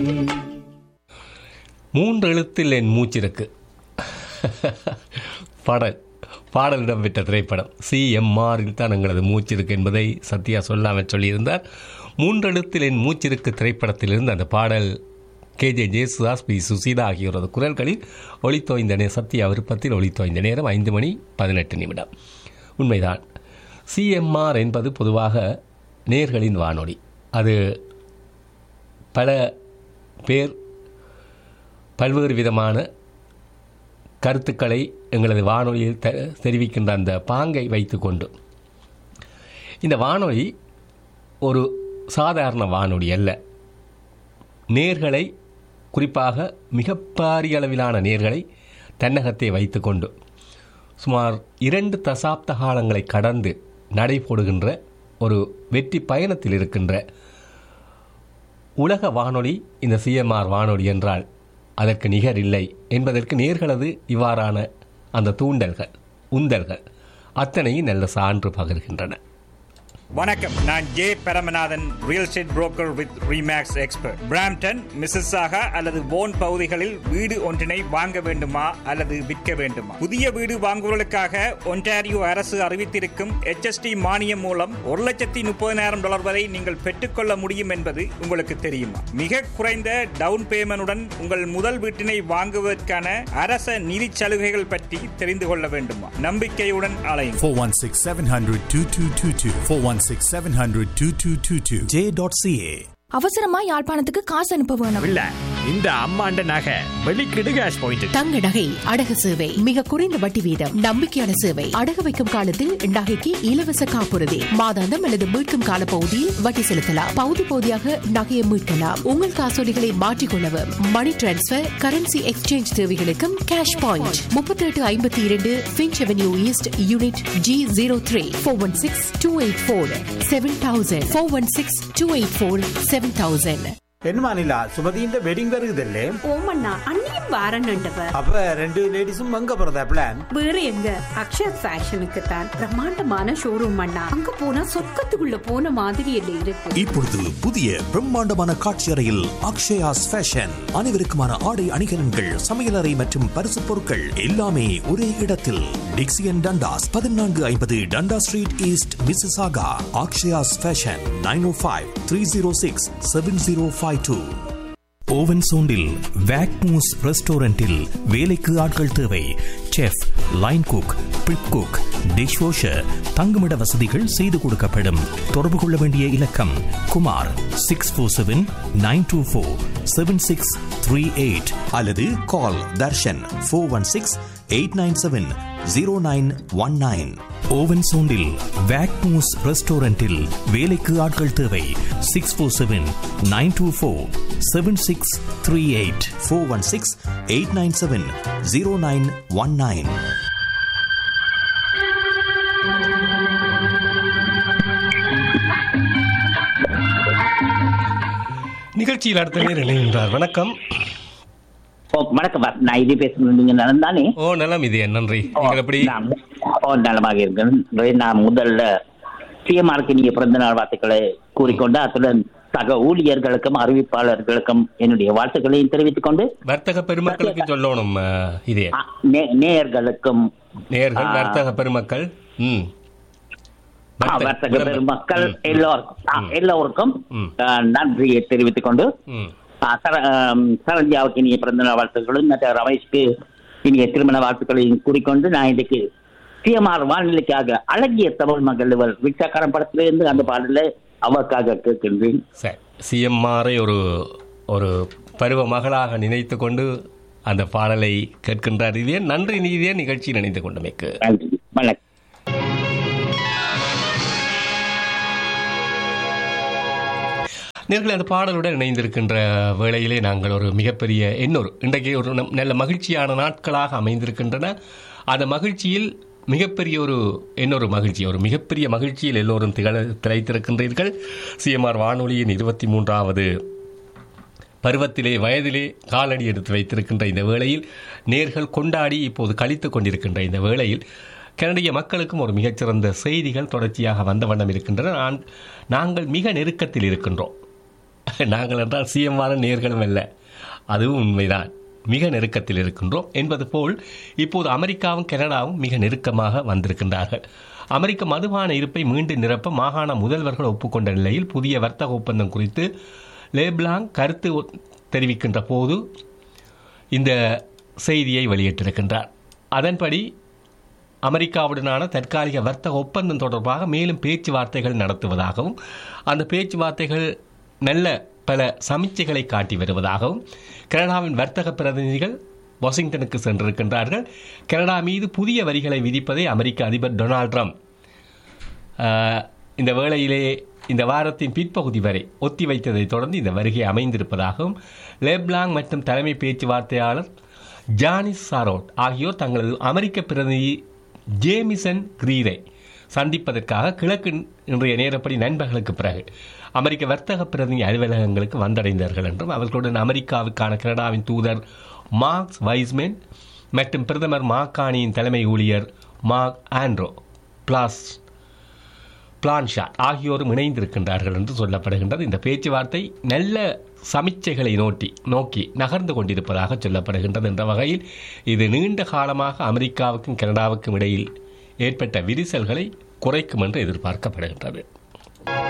மூன்று எழுத்தில் என் மூச்சிருக்கு பாடல் பாடல் இடம்பெற்ற திரைப்படம் சிஎம்ஆரில் தான் எங்களது மூச்சிருக்கு என்பதை சத்யா சொல்லாமல் சொல்லியிருந்தார் மூன்றெழுத்தில் என் மூச்சிருக்கு திரைப்படத்திலிருந்து அந்த பாடல் கேஜே ஜேசுதாஸ் பி சுசீதா ஆகியோரது குரல்களில் ஒளித்தோய்ந்த நே சத்யா விருப்பத்தில் ஒளித்தோய்ந்த நேரம் ஐந்து மணி பதினெட்டு நிமிடம் உண்மைதான் சிஎம்ஆர் என்பது பொதுவாக நேர்களின் வானொலி அது பல பேர் பல்வேறு விதமான கருத்துக்களை எங்களது வானொலியில் தெ தெரிவிக்கின்ற அந்த பாங்கை வைத்துக்கொண்டு இந்த வானொலி ஒரு சாதாரண வானொலி அல்ல நேர்களை குறிப்பாக மிக பாரிய அளவிலான நேர்களை தன்னகத்தை வைத்துக்கொண்டு சுமார் இரண்டு தசாப்த காலங்களை கடந்து நடைபோடுகின்ற ஒரு வெற்றி பயணத்தில் இருக்கின்ற உலக வானொலி இந்த சிஎம்ஆர் வானொலி என்றால் அதற்கு நிகர் இல்லை என்பதற்கு நேர்களது இவ்வாறான அந்த தூண்டல்கள் உந்தல்கள் அத்தனையும் நல்ல சான்று பகிர்கின்றன வணக்கம் நான் J Paramanathan real estate broker with Remax expert Brampton Mississauga அல்லது போன் பகுதிகளில் வீடு ஒன்றினை வாங்க வேண்டுமா அல்லது விற்க வேண்டுமா புதிய வீடு வாங்குவதற்காக ஒன்டாரியோ அரசு அறிவித்திருக்கும் HST மானியம் மூலம் ஒரு லட்சத்தி முப்பதினாயிரம் டாலர் வரை நீங்கள் பெற்றுக்கொள்ள முடியும் என்பது உங்களுக்கு தெரியுமா மிக குறைந்த டவுன் பேமெண்டுடன் உங்கள் முதல் வீட்டினை வாங்குவதற்கான அரச நிதி சலுகைகள் பற்றி தெரிந்து கொள்ள வேண்டுமா நம்பிக்கையுடன் அலையும் 416 700 2222. 416 700 2222. J.ca. அவசரமா யாழ்ப்பாணத்துக்கு காசு அனுப்ப வேணும் இல்ல இந்த அம்மாண்ட நகை வெளிக்கிடு கேஷ் பாயிண்ட் தங்க நகை அடகு சேவை மிக குறைந்த வட்டி வீதம் நம்பிக்கையான சேவை அடகு வைக்கும் காலத்தில் நகைக்கு இலவச காப்புறுதி மாதாந்தம் அல்லது மீட்கும் கால பகுதியில் வட்டி செலுத்தலாம் பகுதி பகுதியாக நகையை மீட்கலாம் உங்கள் காசோலிகளை மாற்றிக்கொள்ளவும் மணி டிரான்ஸ்பர் கரன்சி எக்ஸ்சேஞ்ச் தேவைகளுக்கும் கேஷ் பாயிண்ட் முப்பத்தி எட்டு ஐம்பத்தி இரண்டு Finch avenue east unit G zero three four one six two eight four seven thousand four one six two eight four seven thousand என்ன மாநிலா சுமதியின் வெட்டிங் வருகுதல்லே ஓமண்ணா அண்ணியும் வாரன்னுட்டவ அப்ப ரெண்டு லேடிஸும் அங்க போறதா பிளான் வேற எங்க அக்ஷயா ஃபேஷனுக்கு தான் பிரம்மாண்டமான ஷோரூம் அண்ணா அங்க போனா சொர்க்கத்துக்குள்ள போன மாதிரி இல்லை இருக்கு இப்பொழுது புதிய பிரம்மாண்டமான காட்சியறையில் அக்ஷயாஸ் ஃபேஷன் அனைவருக்குமான ஆடை அணிகலன்கள் சமையலறை மற்றும் பரிசு பொருட்கள் எல்லாமே ஒரே இடத்தில் டிக்சியன் டண்டாஸ் பதினான்கு ஐம்பது Dundas street east Mississauga Akshayas fashion nine O five three zero six seven zero five two ஓவன் சோண்டில் வேக்மூஸ் ரெஸ்டாரண்டில் வேலைக்கு ஆட்கள் தேவை chef line cook prep cook dish washer தங்குமிட வசதிகள் செய்து கொடுக்கப்படும் தொடர்பு கொள்ள வேண்டிய இலக்கம் Kumar six four seven nine two four seven six three eight அல்லது call Darshan four one six eight nine seven zero nine one nine ஓவன் சோண்டில் வேக்மூஸ் ரெஸ்டாரண்டில் வேலைக்கு ஆட்கள் தேவை six four seven nine two four seven six three eight four one six eight nine seven zero nine one nine நிகழ்ச்சியில் அடுத்த நேர் இணைகின்றார் வணக்கம் ஓ வணக்கம் பாஸ். நான் இது பேசுறது நீங்க நலம் தானே ஓ நலம் இது நன்றி நீங்கள் எப்படி நான் ஓ நலமாக இருக்கிறேன் நான் முதல்ல சிஎம்ஆருக்கு நீங்க பிறந்த நாள் வாழ்த்துக்களை கூறிக்கொண்டு அத்துடன் சக ஊழியர்களுக்கும் அறிவிப்பாளர்களுக்கும் என்னுடைய வாழ்த்துக்களையும் தெரிவித்துக் கொண்டு வர்த்தக பெருமக்களுக்கு சொல்லணும் அஹ், இதே அ, நே- நேயர்களுக்கும் நேர்கள் ஆ. வர்த்தக பெருமக்கள் ம் ஆ, வர்த்தக வர்த்தக பெரும- பெருமக்கள் ம், ம், எல்லோருக்கும் ஆ, ம். எல்லோருக்கும் ம். ஆ, நன்றியை தெரிவித்துக் கொண்டு ம் ஆ, சர- ஆம், சரண்யாவுக்கு இனிய பிறந்த நாள் வாழ்த்துக்களும் மற்ற ரமேஷ்க்கு இனிய திருமண வாழ்த்துக்களையும் கூறிக்கொண்டு நான் இன்னைக்கு சிஎம்ஆர் வானிலைக்காக அழகிய தமிழ் மகள் இவர் விக்ஷாக்காரன் படத்திலிருந்து அந்த பாடல அவருக்காக கேட்கின்றேன் சரி சிஎம்ஆரை ஒரு ஒரு பருவ மகளாக நினைத்து கொண்டு அந்த பாடலை கேட்கின்றார் இதே நன்றி நீதியே நிகழ்ச்சி நினைத்து கொண்டமைக்கு நன்றி வணக்கம் நேர்கள் அந்த பாடலுடன் இணைந்திருக்கின்ற வேளையிலே நாங்கள் ஒரு மிகப்பெரிய இன்னொரு இன்றைக்கு ஒரு நம்- நல்ல மகிழ்ச்சியான நாட்களாக அமைந்திருக்கின்றன அந்த மகிழ்ச்சியில் மிகப்பெரிய ஒரு இன்னொரு மகிழ்ச்சி ஒரு மிகப்பெரிய மகிழ்ச்சியில் எல்லோரும் திகழ திளைத்திருக்கின்றீர்கள் சிஎம்ஆர் வானொலியின் இருபத்தி மூன்றாவது பருவத்திலே வயதிலே காலடி எடுத்து வைத்திருக்கின்ற இந்த வேளையில் நேர்கள் கொண்டாடி இப்போது கழித்துக் கொண்டிருக்கின்ற இந்த வேளையில் கனடிய மக்களுக்கும் ஒரு மிகச்சிறந்த செய்திகள் தொடர்ச்சியாக வந்த வண்ணம் இருக்கின்றன நான் நாங்கள் மிக நெருக்கத்தில் இருக்கின்றோம் நாங்கள் என்றால் சிஎம்மான நேர்களும் அல்ல அதுவும் உண்மைதான் மிக நெருக்கத்தில் இருக்கின்றோம் என்பது போல் இப்போது அமெரிக்காவும் கனடாவும் மிக நெருக்கமாக வந்திருக்கின்றார்கள் அமெரிக்க மதுபான இருப்பை மீண்டும் நிரப்ப மாகாண முதல்வர்கள் ஒப்புக்கொண்ட நிலையில் புதிய வர்த்தக ஒப்பந்தம் குறித்து லேப்லாங் கருத்து தெரிவிக்கின்ற போது இந்த செய்தியை வெளியிட்டிருக்கின்றார் அதன்படி அமெரிக்காவுடனான தற்காலிக வர்த்தக ஒப்பந்தம் தொடர்பாக மேலும் பேச்சுவார்த்தைகள் நடத்துவதாகவும் அந்த பேச்சுவார்த்தைகள் நல்ல பல சமிச்சைகளை காட்டி வருவதாகவும் கனடாவின் வர்த்தக பிரதிநிதிகள் வாஷிங்டனுக்கு சென்றிருக்கின்றார்கள் கனடா மீது புதிய வரிகளை விதிப்பதை அமெரிக்க அதிபர் டொனால்ட் ட்ரம்ப் ஆஹ், இந்த வேளையிலே இந்த வாரத்தின் பிற்பகுதி வரை ஒத்திவைத்ததை தொடர்ந்து இந்த வருகை அமைந்திருப்பதாகவும் லெப்லாங் மற்றும் தலைமை பேச்சுவார்த்தையாளர் ஜானிஸ் சாரோட் ஆகியோர் தங்களது அமெரிக்க பிரதிநிதி ஜேமிசன் கிரீரை சந்திப்பதற்காக கிழக்கு இன்றைய நேரப்படி நண்பர்களுக்கு பிறகு அமெரிக்க வர்த்தக பிரதிநிதி அலுவலகங்களுக்கு வந்தடைந்தார்கள் என்றும் அவர்களுடன் அமெரிக்காவுக்கான கனடாவின் தூதர் மார்க்ஸ் வைஸ்மென் மற்றும் பிரதமர் மாக்கானியின் தலைமை ஊழியர் மார்க் ஆண்ட்ரோ பிளாஸ் பிளான்ஷாட் ஆகியோரும் இணைந்திருக்கின்றார்கள் என்று சொல்லப்படுகின்றது இந்த பேச்சுவார்த்தை நல்ல சமிச்சைகளை நோட்டி நோக்கி நகர்ந்து கொண்டிருப்பதாக சொல்லப்படுகின்றது என்ற வகையில் இது நீண்ட காலமாக அமெரிக்காவுக்கும் கனடாவுக்கும் இடையில் ஏற்பட்ட விரிசல்களை குறைக்கும் என்று எதிர்பார்க்கப்படுகின்றது